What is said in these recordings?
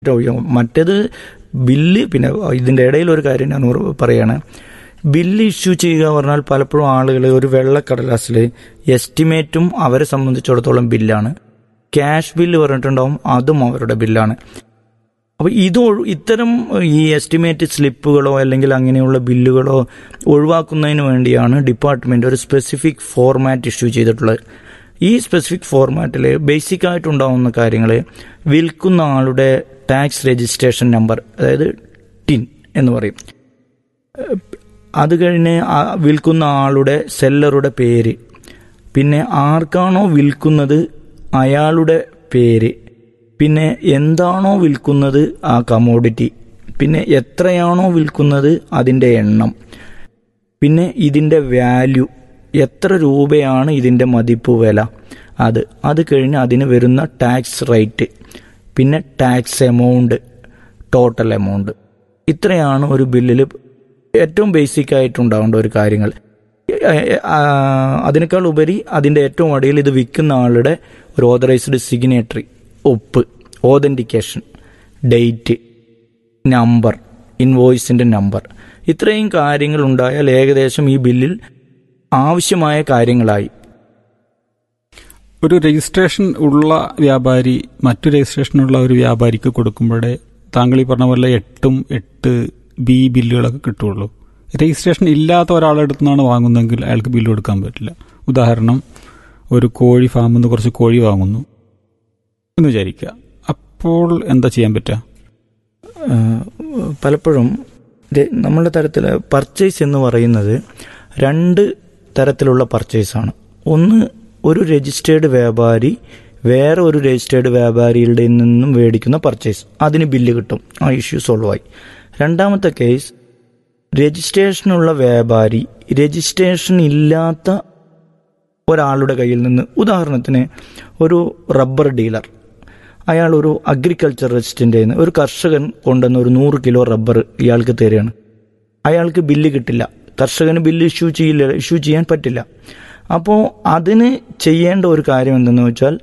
മറ്റേത് ബില്ല് പിന്നെ ഇതിൻ്റെ ഇടയിൽ ഒരു കാര്യം ഞാൻ ഓർ- പറയാണ് ബില്ല് ഇഷ്യൂ ചെയ്യുക പറഞ്ഞാൽ പലപ്പോഴും ആളുകൾ ഒരു വെള്ളക്കടലാസിൽ എസ്റ്റിമേറ്റും അവരെ സംബന്ധിച്ചിടത്തോളം ബില്ലാണ് ക്യാഷ് ബില്ല് പറഞ്ഞിട്ടുണ്ടാവും അതും അവരുടെ ബില്ലാണ് അപ്പോൾ ഇത് ഒഴി- ഇത്തരം ഈ എസ്റ്റിമേറ്റ് സ്ലിപ്പുകളോ അല്ലെങ്കിൽ അങ്ങനെയുള്ള ബില്ലുകളോ ഒഴിവാക്കുന്നതിന് വേണ്ടിയാണ് ഡിപ്പാർട്ട്മെന്റ് ഒരു സ്പെസിഫിക് ഫോർമാറ്റ് ഇഷ്യൂ ചെയ്തിട്ടുള്ളത് ഈ സ്പെസിഫിക് ഫോർമാറ്റിൽ ബേസിക് ആയിട്ടുണ്ടാവുന്ന കാര്യങ്ങൾ വിൽക്കുന്ന ആളുടെ ടാക്സ് രജിസ്ട്രേഷൻ നമ്പർ അതായത് ടിൻ എന്ന് പറയും അത് കഴിഞ്ഞ് ആ വിൽക്കുന്ന ആളുടെ സെല്ലറുടെ പേര് പിന്നെ ആർക്കാണോ വിൽക്കുന്നത് അയാളുടെ പേര് പിന്നെ എന്താണോ വിൽക്കുന്നത് ആ കമോഡിറ്റി പിന്നെ എത്രയാണോ വിൽക്കുന്നത് അതിൻ്റെ എണ്ണം പിന്നെ ഇതിൻ്റെ വാല്യൂ എത്ര രൂപയാണ് ഇതിൻ്റെ മതിപ്പ് വില അത് അത് കഴിഞ്ഞ് അതിന് വരുന്ന ടാക്സ് റേറ്റ് പിന്നെ ടാക്സ് എമൗണ്ട് ടോട്ടൽ എമൗണ്ട് ഇത്രയാണ് ഒരു ബില്ലിൽ ഏറ്റവും ബേസിക് ആയിട്ടുണ്ടാവേണ്ട ഒരു കാര്യങ്ങൾ ആ, അതിനേക്കാൾ ഉപരി അതിൻ്റെ ഏറ്റവും അടിയിൽ ഇത് വിൽക്കുന്ന ആളുടെ ഒരു ഓതറൈസ്ഡ് സിഗ്നേറ്ററി ഒപ്പ് ഓതൻറ്റിക്കേഷൻ ഡേറ്റ് നമ്പർ ഇൻവോയ്സിൻ്റെ നമ്പർ ഇത്രയും കാര്യങ്ങൾ ഉണ്ടായാൽ ഏകദേശം ഈ ബില്ലിൽ ആവശ്യമായ കാര്യങ്ങളായി ഒരു രജിസ്ട്രേഷൻ ഉള്ള വ്യാപാരി മറ്റു രജിസ്ട്രേഷനുള്ള ഒരു വ്യാപാരിക്ക് കൊടുക്കുമ്പോഴേ താങ്കൾ ഈ പറഞ്ഞ പോലെ എട്ടും എട്ട് ബി ബില്ലുകളൊക്കെ കിട്ടുള്ളൂ രജിസ്ട്രേഷൻ ഇല്ലാത്ത ഒരാളുടെ അടുത്ത് നിന്നാണ് വാങ്ങുന്നതെങ്കിൽ അയാൾക്ക് ബില്ല് കൊടുക്കാൻ പറ്റില്ല ഉദാഹരണം ഒരു കോഴി ഫാമിൽ നിന്ന് കുറച്ച് കോഴി വാങ്ങുന്നു എന്ന് വിചാരിക്കുക അപ്പോൾ എന്താ ചെയ്യാൻ പറ്റുക ആ, പലപ്പോഴും ര- നമ്മളുടെ തരത്തിൽ പർച്ചേസ് എന്ന് പറയുന്നത് രണ്ട് തരത്തിലുള്ള പർച്ചേസാണ് ഒന്ന് ഒരു രജിസ്റ്റേർഡ് വ്യാപാരി വേറെ ഒരു രജിസ്റ്റേർഡ് വ്യാപാരിയുടെ നിന്നും മേടിക്കുന്ന പർച്ചേസ് അതിന് ബില്ല് കിട്ടും ആ ഇഷ്യൂ സോൾവ് ആയി രണ്ടാമത്തെ കേസ് രജിസ്ട്രേഷനുള്ള വ്യാപാരി രജിസ്ട്രേഷൻ ഇല്ലാത്ത ഒരാളുടെ കയ്യിൽ നിന്ന് ഉദാഹരണത്തിന് ഒരു റബ്ബർ ഡീലർ അയാൾ ഒരു അഗ്രികൾച്ചർ റെസിസ്റ്റൻ്റ് ചെയ്യുന്ന ഒരു കർഷകൻ കൊണ്ടുവന്ന ഒരു നൂറ് കിലോ റബ്ബർ ഇയാൾക്ക് തരികയാണ് അയാൾക്ക് ബില്ല് കിട്ടില്ല കർഷകന് ബില്ല് ഇഷ്യൂ ചെയ്യില്ല ഇഷ്യൂ ചെയ്യാൻ പറ്റില്ല അപ്പോൾ അതിന് ചെയ്യേണ്ട ഒരു കാര്യം എന്തെന്ന് വെച്ചാൽ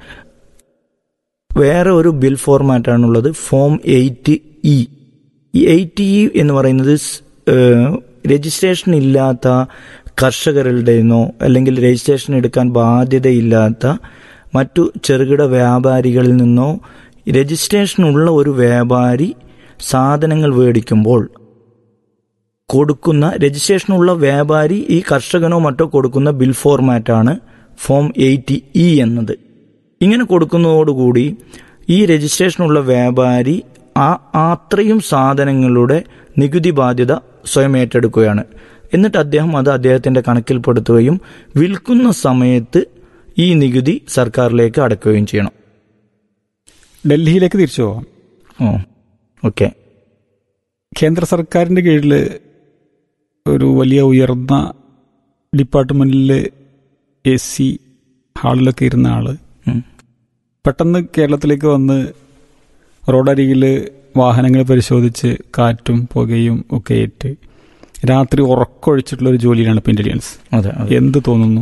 വേറെ ഒരു ബിൽ ഫോർമാറ്റാണുള്ളത് ഫോം എയ്റ്റ് ഇ ഈ എയ്റ്റ് ഇ എന്ന് പറയുന്നത് സ്- ഏഹ് രജിസ്ട്രേഷൻ ഇല്ലാത്ത കർഷകരുടെ നിന്നോ അല്ലെങ്കിൽ രജിസ്ട്രേഷൻ എടുക്കാൻ ബാധ്യതയില്ലാത്ത മറ്റു ചെറുകിട വ്യാപാരികളിൽ നിന്നോ രജിസ്ട്രേഷൻ ഉള്ള ഒരു വ്യാപാരി സാധനങ്ങൾ മേടിക്കുമ്പോൾ കൊടുക്കുന്ന രജിസ്ട്രേഷനുള്ള വ്യാപാരി ഈ കർഷകനോ മറ്റോ കൊടുക്കുന്ന ബിൽ ഫോർമാറ്റാണ് ഫോം എയ്റ്റി ഇ എന്നത് ഇങ്ങനെ കൊടുക്കുന്നതോടുകൂടി ഈ രജിസ്ട്രേഷനുള്ള വ്യാപാരി ആ അത്രയും സാധനങ്ങളുടെ നികുതി ബാധ്യത സ്വയം ഏറ്റെടുക്കുകയാണ് എന്നിട്ട് അദ്ദേഹം അത് അദ്ദേഹത്തിന്റെ കണക്കിൽപ്പെടുത്തുകയും വിൽക്കുന്ന സമയത്ത് ഈ നികുതി സർക്കാരിലേക്ക് അടക്കുകയും ചെയ്യണം ഡൽഹിയിലേക്ക് തിരിച്ചു പോവാം ഓ ഓക്കെ കേന്ദ്ര സർക്കാരിന്റെ കീഴിൽ ഒരു വലിയ ഉയർന്ന ഡിപ്പാർട്ട്മെന്റിൽ എ സി ഹാളിലൊക്കെ ഇരുന്ന ആള് ഉം. പെട്ടെന്ന് കേരളത്തിലേക്ക് വന്ന് റോഡരികിൽ വാഹനങ്ങൾ പരിശോധിച്ച് കാറ്റും പുകയും ഒക്കെ ഏറ്റ് രാത്രി ഉറക്കൊഴിച്ചിട്ടുള്ള ഒരു ജോലിയിലാണ് ഇപ്പം ഇന്റലിജൻസ് അതെ അതെ എന്ത് തോന്നുന്നു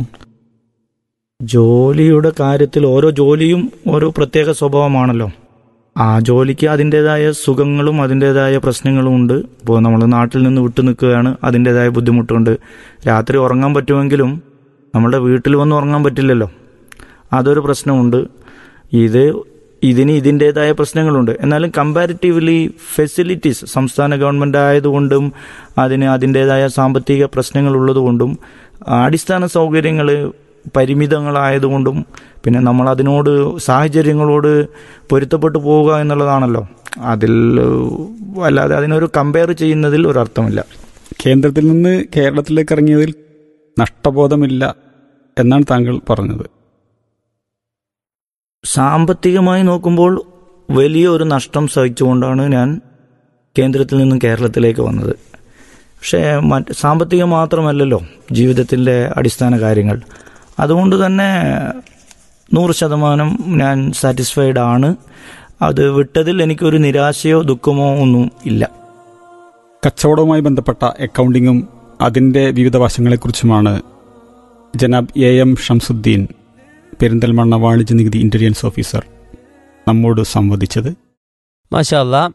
ജോലിയുടെ കാര്യത്തിൽ ഓരോ ജോലിയും ഓരോ പ്രത്യേക സ്വഭാവമാണല്ലോ ആ ജോലിക്ക് അതിൻ്റെതായ സുഖങ്ങളും അതിൻ്റെതായ പ്രശ്നങ്ങളും ഉണ്ട് ഇപ്പോൾ നമ്മൾ നാട്ടിൽ നിന്ന് വിട്ടു നിൽക്കുകയാണ് അതിൻ്റെതായ ബുദ്ധിമുട്ടുണ്ട് രാത്രി ഉറങ്ങാൻ പറ്റുമെങ്കിലും നമ്മുടെ വീട്ടിൽ വന്ന് ഉറങ്ങാൻ പറ്റില്ലല്ലോ അതൊരു പ്രശ്നമുണ്ട് ഇത് ഇതിന് ഇതിൻ്റെതായ പ്രശ്നങ്ങളുണ്ട് എന്നാലും കമ്പാരിറ്റീവ്ലി ഫെസിലിറ്റീസ് സംസ്ഥാന ഗവൺമെൻറ് ആയതുകൊണ്ടും അതിന് അതിൻ്റെതായ സാമ്പത്തിക പ്രശ്നങ്ങൾ ഉള്ളതുകൊണ്ടും അടിസ്ഥാന സൗകര്യങ്ങൾ പരിമിതങ്ങളായതുകൊണ്ടും പിന്നെ നമ്മൾ അതിനോട് സാഹചര്യങ്ങളോട് പൊരുത്തപ്പെട്ടു പോവുക എന്നുള്ളതാണല്ലോ അതിൽ അല്ലാതെ അതിനൊരു കമ്പയർ ചെയ്യുന്നതിൽ ഒരർത്ഥമില്ല കേന്ദ്രത്തിൽ നിന്ന് കേരളത്തിലേക്ക് ഇറങ്ങിയതിൽ നഷ്ടബോധമില്ല എന്നാണ് താങ്കൾ പറഞ്ഞത് സാമ്പത്തികമായി നോക്കുമ്പോൾ വലിയ ഒരു നഷ്ടം സഹിച്ചുകൊണ്ടാണ് ഞാൻ കേന്ദ്രത്തിൽ നിന്നും കേരളത്തിലേക്ക് വന്നത് പക്ഷേ മറ്റ് സാമ്പത്തികം മാത്രമല്ലല്ലോ ജീവിതത്തിൻ്റെ അടിസ്ഥാന കാര്യങ്ങൾ അതുകൊണ്ട് തന്നെ നൂറ് ശതമാനം ഞാൻ സാറ്റിസ്ഫൈഡ് ആണ് അത് വിട്ടതിൽ എനിക്കൊരു നിരാശയോ ദുഃഖമോ ഒന്നും ഇല്ല കച്ചവടവുമായി ബന്ധപ്പെട്ട അക്കൗണ്ടിങ്ങും അതിന്റെ വിവിധ വശങ്ങളെക്കുറിച്ചുമാണ് ജനാബ് എ എം ഷംസുദ്ദീൻ പെരിന്തൽമണ്ണ വാണിജ്യ നികുതി ഇന്റലിജൻസ് ഓഫീസർ നമ്മോട് സംവദിച്ചത് മാഷാ അല്ലാ